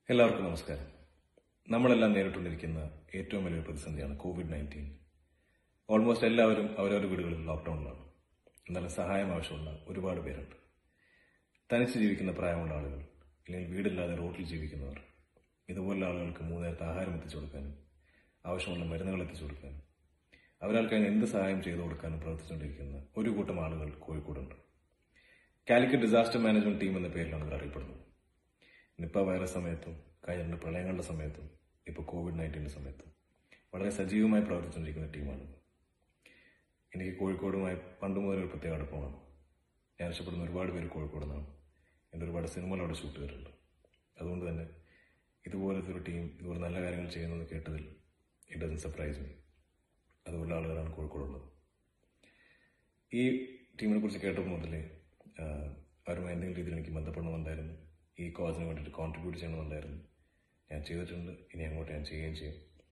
എല്ലാവർക്കും നമസ്കാരം നമ്മളെല്ലാം നേരിട്ടുകൊണ്ടിരിക്കുന്ന ഏറ്റവും വലിയ പ്രതിസന്ധിയാണ് കോവിഡ് നയൻറ്റീൻ ഓൾമോസ്റ്റ് എല്ലാവരും അവരവരുടെ വീടുകളിൽ ലോക്ക്ഡൌണിലാണ് എന്നാലും സഹായം ആവശ്യമുള്ള ഒരുപാട് പേരുണ്ട് തനിച്ച് ജീവിക്കുന്ന പ്രായമുള്ള ആളുകൾ അല്ലെങ്കിൽ വീടില്ലാതെ റോഡിൽ ജീവിക്കുന്നവർ ഇതുപോലുള്ള ആളുകൾക്ക് മൂന്നേരത്തെ ആഹാരം എത്തിച്ചു കൊടുക്കാനും ആവശ്യമുള്ള മരുന്നുകൾ എത്തിച്ചു കൊടുക്കാനും അവരാൾക്ക് അതിന് എന്ത് സഹായം ചെയ്തു കൊടുക്കാനും പ്രവർത്തിച്ചുകൊണ്ടിരിക്കുന്ന ഒരു കൂട്ടം ആളുകൾ കോഴിക്കോടുണ്ട് കാലിക്കറ്റ് ഡിസാസ്റ്റർ മാനേജ്മെന്റ് ടീം എന്ന പേരിലാണ് ഇവർ അറിയപ്പെടുന്നത് നിപ്പ വൈറസ് സമയത്തും കഴിഞ്ഞ രണ്ട് പ്രളയങ്ങളുടെ സമയത്തും ഇപ്പോൾ കോവിഡ് നയൻറ്റീൻ്റെ സമയത്തും വളരെ സജീവമായി പ്രവർത്തിച്ചുകൊണ്ടിരിക്കുന്ന ടീമാണ് എനിക്ക് കോഴിക്കോടുമായി പണ്ട് മുതൽ ഒരു പ്രത്യേക അടുപ്പമാണ് ഞാൻ ഇഷ്ടപ്പെടുന്ന ഒരുപാട് പേര് കോഴിക്കോട് നിന്നാണ് എൻ്റെ ഒരുപാട് സിനിമകൾ അവിടെ ഷൂട്ട് ചെയ്തിട്ടുണ്ട് അതുകൊണ്ട് തന്നെ ഇതുപോലത്തെ ഒരു ടീം ഇതുപോലെ നല്ല കാര്യങ്ങൾ ചെയ്യുന്നത് കേട്ടതിൽ ഇറ്റ് ഡസൻ സർപ്രൈസ് മീ അതുപോലുള്ള ആളുകളാണ് കോഴിക്കോടുള്ളത് ഈ ടീമിനെ കുറിച്ച് കേട്ടപ്പോൾ മുതലേ ആഹ്, അവരുമായി എന്തെങ്കിലും രീതിയിൽ എനിക്ക് ബന്ധപ്പെടണമെന്നുണ്ടായിരുന്നു ഈ കോസിന് വേണ്ടിയിട്ട് കോൺട്രിബ്യൂട്ട് ചെയ്യണമെന്നുണ്ടായിരുന്നു ഞാൻ ചെയ്തിട്ടുണ്ട് ഇനി അങ്ങോട്ട് ഞാൻ ചെയ്യുകയും ചെയ്യും